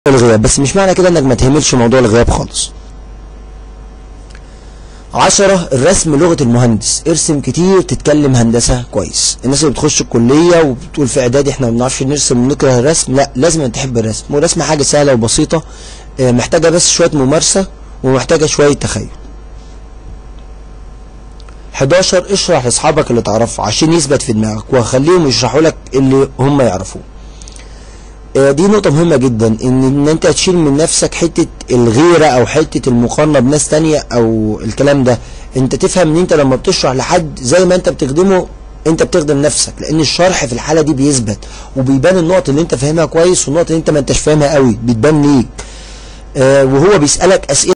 الغياب بس مش معنى كده انك ما تهملش موضوع الغياب خالص عشرة الرسم لغة المهندس ارسم كتير تتكلم هندسة كويس الناس اللي بتخش الكلية وبتقول في اعدادي احنا ما بنعرفش نرسم ونكره الرسم لا لازم تحب الرسم والرسم حاجة سهلة وبسيطة اه، محتاجة بس شوية ممارسة ومحتاجة شوية تخيل 11 اشرح لاصحابك اللي تعرفه عشان يثبت في دماغك وخليهم يشرحوا لك اللي هم يعرفوه آه، دي نقطة مهمة جدا ان ان انت تشيل من نفسك حتة الغيرة او حتة المقارنة بناس تانية او الكلام ده انت تفهم ان انت لما بتشرح لحد زي ما انت بتخدمه انت بتخدم نفسك لان الشرح في الحالة دي بيثبت وبيبان النقط اللي انت فاهمها كويس والنقط اللي انت ما انتش فاهمها قوي بتبان ليك آه، وهو بيسألك اسئلة